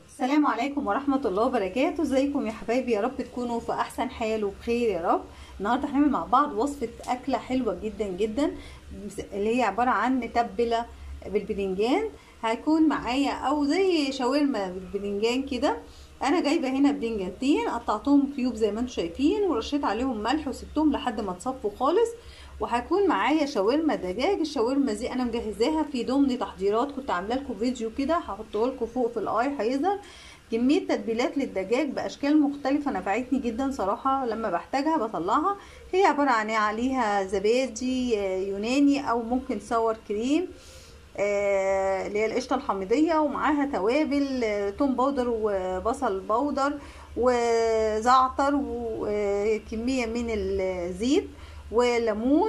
السلام عليكم ورحمة الله وبركاته ازيكم يا حبايبي يا رب تكونوا في احسن حال وبخير يا رب النهارده هنعمل مع بعض وصفة اكلة حلوة جدا جدا اللي هي عبارة عن متبلة بالبدنجان هيكون معايا او زي شاورما بالبدنجان كده انا جايبه هنا بدنجانتين قطعتهم كيوب زي ما انتم شايفين ورشيت عليهم ملح وسبتهم لحد ما تصفوا خالص وهيكون معايا شاورما دجاج الشاورما دي انا مجهزاها في ضمن تحضيرات كنت عامله لكم فيديو كده هحطه لكم فوق في الاي هيظهر كميه تتبيلات للدجاج باشكال مختلفه نفعتني جدا صراحه لما بحتاجها بطلعها هي عباره عن عليها زبادي يوناني او ممكن صور كريم اللي هي القشطه الحامضيه ومعاها توابل توم باودر وبصل باودر وزعتر وكميه من الزيت وليمون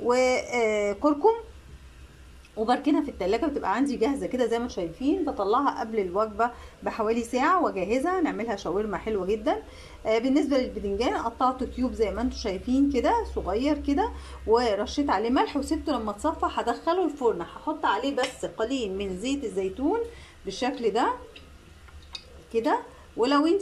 وكركم وبركنها في التلاجة بتبقى عندي جاهزة كده زي ما شايفين بطلعها قبل الوجبة بحوالي ساعة واجهزها نعملها شاورما حلوة جدا بالنسبة للبدنجان قطعته كيوب زي ما انتم شايفين كده صغير كده ورشيت عليه ملح وسبته لما اتصفى هدخله الفرن هحط عليه بس قليل من زيت الزيتون بالشكل ده كده ولو انت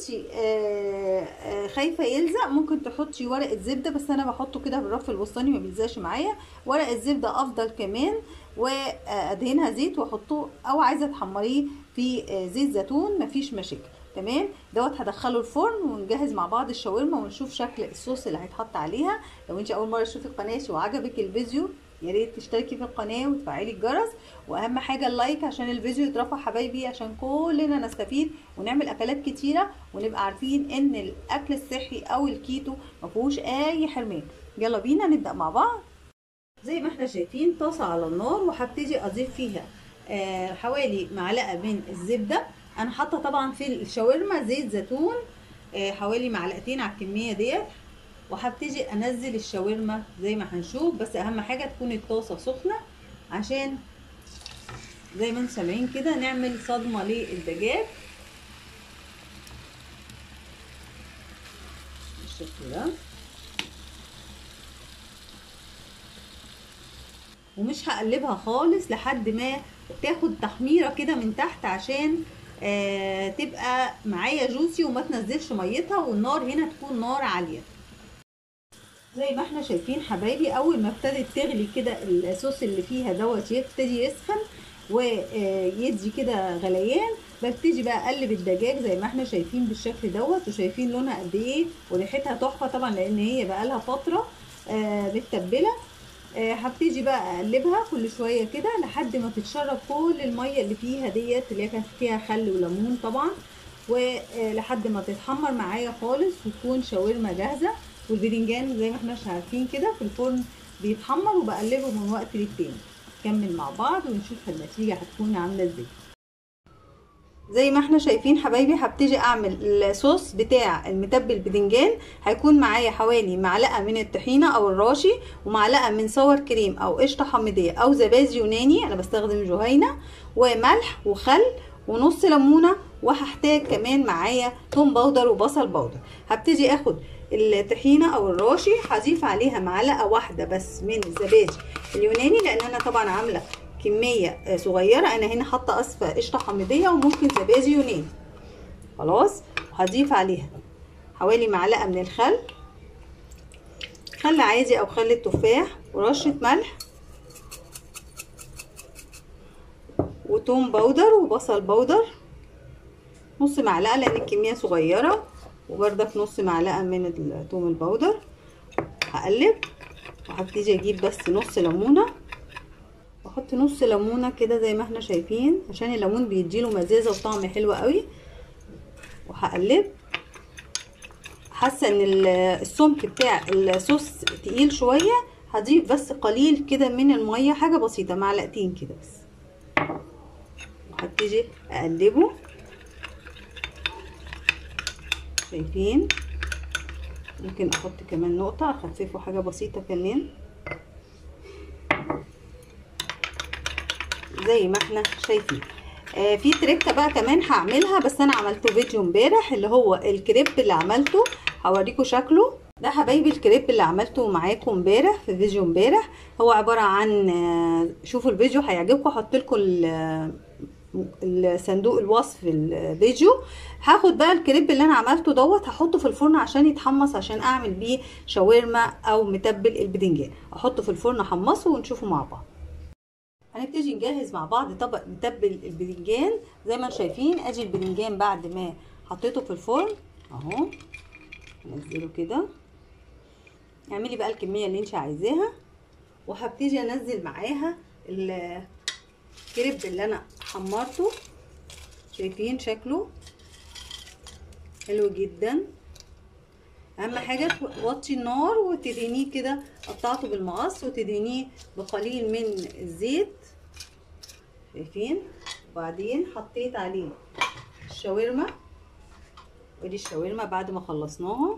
خايفه يلزق ممكن تحطي ورقه زبده بس انا بحطه كده في الرف الوسطاني ما بيلزقش معايا ورق الزبده افضل كمان وادهنها زيت واحطه او عايزه تحمريه في زيت زيتون مفيش مشاكل تمام دوت هدخله الفرن ونجهز مع بعض الشاورما ونشوف شكل الصوص اللي هيتحط عليها لو انت اول مره تشوفي قناتي وعجبك الفيديو يا ريت تشتركي في القناه وتفعلي الجرس واهم حاجه اللايك عشان الفيديو يترفع حبايبي عشان كلنا نستفيد ونعمل اكلات كتيره ونبقى عارفين ان الاكل الصحي او الكيتو ما فيهوش اي حرمان يلا بينا نبدا مع بعض زي ما احنا شايفين طاسه على النار وهبتدي اضيف فيها آه حوالي معلقه من الزبده انا حاطه طبعا في الشاورما زيت زيتون آه حوالي معلقتين على الكميه ديت وهبتدي انزل الشاورما زي ما هنشوف بس اهم حاجه تكون الطاسه سخنه عشان زي ما انتم سامعين كده نعمل صدمه للدجاج بالشكل ده ومش هقلبها خالص لحد ما تاخد تحميره كده من تحت عشان آه تبقى معايا جوسي وما تنزلش ميتها والنار هنا تكون نار عاليه زي ما احنا شايفين حبايبي اول ما ابتدت تغلي كده الصوص اللي فيها دوت يبتدي يسخن ويدي كده غليان ببتدي بقى اقلب الدجاج زي ما احنا شايفين بالشكل دوت وشايفين لونها قد ايه وريحتها تحفه طبعا لان هي بقى لها فتره آه متبله آه هبتدي بقى اقلبها كل شويه كده لحد ما تتشرب كل الميه اللي فيها ديت اللي هي كانت فيها خل وليمون طبعا ولحد ما تتحمر معايا خالص وتكون شاورما جاهزه والبدنجان زي ما احنا عارفين كده في الفرن بيتحمر وبقلبه من وقت للتاني نكمل مع بعض ونشوف النتيجه هتكون عامله ازاي زي ما احنا شايفين حبايبي هبتدي اعمل الصوص بتاع المتبل بدنجان هيكون معايا حوالي معلقه من الطحينه او الراشي ومعلقه من صور كريم او قشطه حامضيه او زبادي يوناني انا بستخدم جهينه وملح وخل ونص ليمونه وهحتاج كمان معايا توم باودر وبصل باودر هبتدي اخد الطحينه او الراشي هضيف عليها معلقه واحده بس من الزبادي اليوناني لان انا طبعا عامله كميه صغيره انا هنا حاطه اسفه قشطه حامضيه وممكن زبادي يوناني خلاص هضيف عليها حوالي معلقه من الخل خل عادي او خل التفاح ورشه ملح وتوم باودر وبصل باودر نص معلقه لان الكميه صغيره وبردك نص معلقه من الثوم البودر هقلب وهبتدي اجيب بس نص ليمونه واحط نص ليمونه كده زي ما احنا شايفين عشان الليمون بيديله مزازه وطعم حلو قوي وهقلب حاسه ان السمك بتاع الصوص تقيل شويه هضيف بس قليل كده من الميه حاجه بسيطه معلقتين كده بس وهبتدي اقلبه شايفين ممكن احط كمان نقطة اخففه حاجة بسيطة كمان زي ما احنا شايفين آه في تريكة بقى كمان هعملها بس انا عملته فيديو امبارح اللي هو الكريب اللي عملته هوريكم شكله ده حبايبي الكريب اللي عملته معاكم امبارح في فيديو امبارح هو عبارة عن آه شوفوا الفيديو هيعجبكم هحط لكم صندوق الوصف الفيديو هاخد بقى الكريب اللي انا عملته دوت هحطه في الفرن عشان يتحمص عشان اعمل بيه شاورما او متبل البدنجان احطه في الفرن احمصه ونشوفه مع بعض هنبتدي نجهز مع بعض طبق متبل البدنجان زي ما انتم شايفين ادي البدنجان بعد ما حطيته في الفرن اهو انزله كده اعملي بقى الكميه اللي انت عايزاها وهبتدي انزل معاها الكريب اللي انا حمرته شايفين شكله حلو جدا اهم حاجه توطي النار وتدهنيه كده قطعته بالمقص وتدهنيه بقليل من الزيت شايفين وبعدين حطيت عليه الشاورما ودي الشاورما بعد ما خلصناها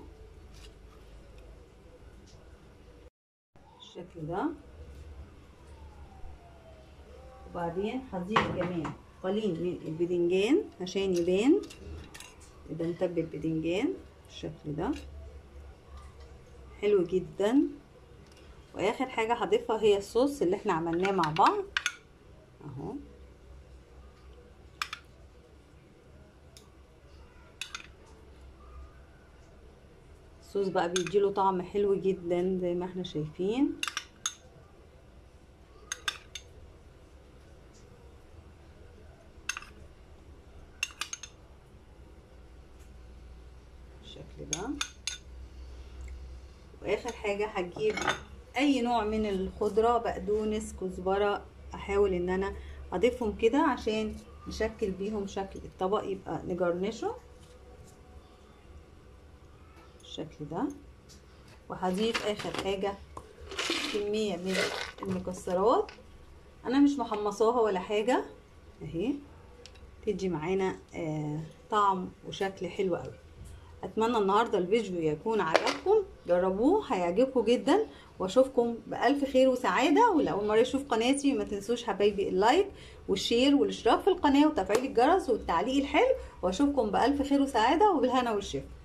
بالشكل ده وبعدين هضيف كمان قليل من البدنجان عشان يبان يبقى نتبل البدنجان بالشكل ده حلو جدا واخر حاجه هضيفها هي الصوص اللي احنا عملناه مع بعض اهو الصوص بقى بيديله طعم حلو جدا زي ما احنا شايفين بالشكل ده واخر حاجه هجيب اي نوع من الخضره بقدونس كزبره احاول ان انا اضيفهم كده عشان نشكل بيهم شكل الطبق يبقى نجرنشه بالشكل ده وهضيف اخر حاجه كميه من المكسرات انا مش محمصاها ولا حاجه اهي تدي معانا آه طعم وشكل حلو قوي اتمنى النهارده الفيديو يكون عجبكم جربوه هيعجبكم جدا واشوفكم بالف خير وسعاده ولأول مره يشوف قناتي ما تنسوش حبايبي اللايك والشير والاشتراك في القناه وتفعيل الجرس والتعليق الحلو واشوفكم بالف خير وسعاده وبالهنا والشفا